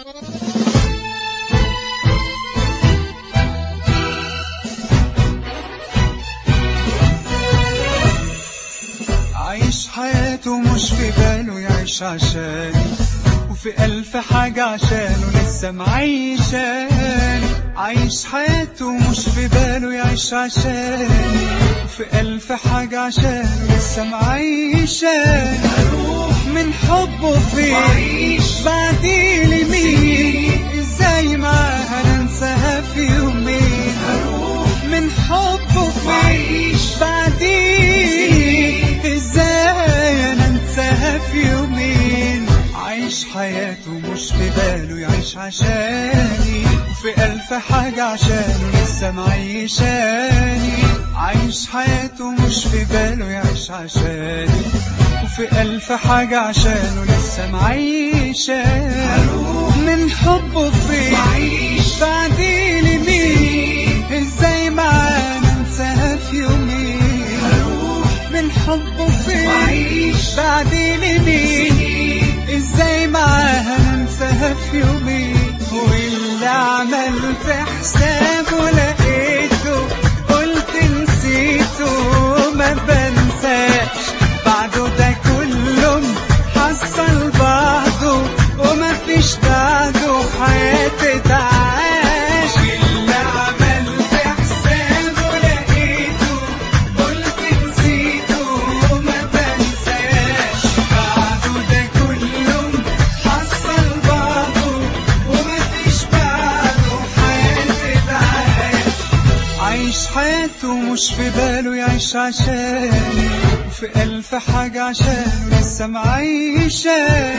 عايش حياته مش في باله يعيش عشاني وفي ألف حاجة عشانه لسه معيشاني عايش حياته مش في باله يعيش عشاني وفي ألف حاجة عشانه لسه معيشاني أروح من حبه فين وأعيش بعدي لمين ازاي معاها ننساها في يومين أروح من حبه فين وأعيش بعدين ازاي انا انساها في يومين عايش حياته مش في باله يعيش عشاني وفي ألف حاجة عشانه لسه معيشاني عايش حياته مش في باله يعيش عشاني وفي ألف حاجة عشانه لسه معيشاني من حبه فين وأعيش بعدين لمين ازاي معانا انساها في يومين أروح من حبه فين وأعيش بعدين لمين ازاي معاها ننساها في يومين واللي عملت حسابه لقيته قلت نسيته ما بنساش بعده ده كله حصل بعضه وما فيش بعده حياتي تعاش واللي عملت حسابه لقيته قلت نسيته وما بنساش بعده ده كله حصل بعضه وما فيش بعده حياتي تعاش عايش حياته مش في باله يعيش عشاني وفي ألف حاجة عشانه لسه معيشاني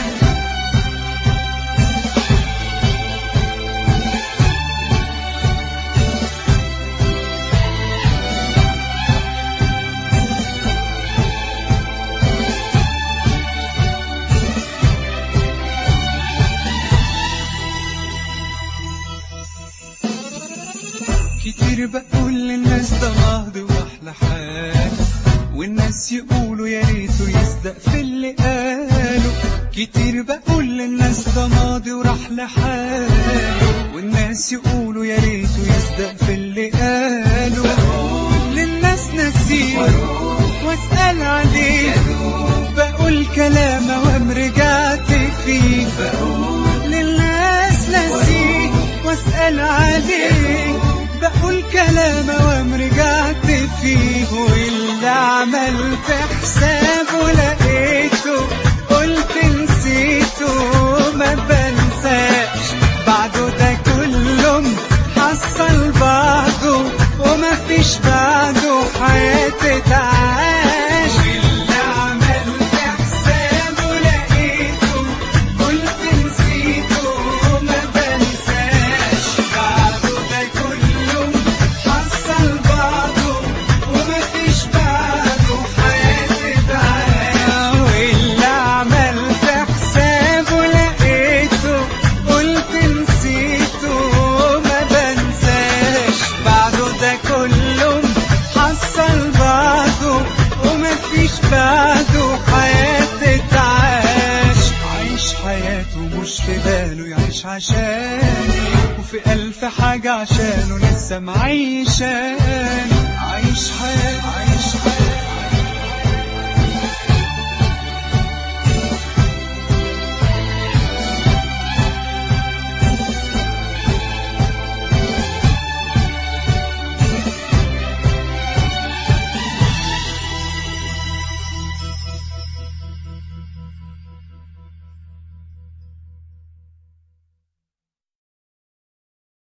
كتير بقول للناس ده ماضي واحلى حاجة والناس يقولوا يا ريته يصدق في اللي قاله كتير بقول للناس ده ماضي وراح لحاله والناس يقولوا يا ريته يصدق في اللي قاله بقول للناس نسيه واسأل عليه بقول كلام وام رجعت فيه بقول للناس نسيه واسأل عليه بقول كلام وام رجعت فيه واللي عملت حسابه لقيته قلت نسيته ما بنساش بعده ده كله حصل بعضه وما فيش بعده حياتي تعاش واللي عملت حسابه لقيته قلت نسيته ما بنساش بعده ده كله حصل بعضه وما فيش بعده حياتي تعاش واللي عملت حسابه لقيته قلت نسيته ما بنساش بعده ده كله حصل بعضه وما فيش بعده حياتي تعاش عايش حياته مش في باله يعيش عشاني وفي ألف حاجة عشانه لسه معيشاني عايش حياته عايش حياته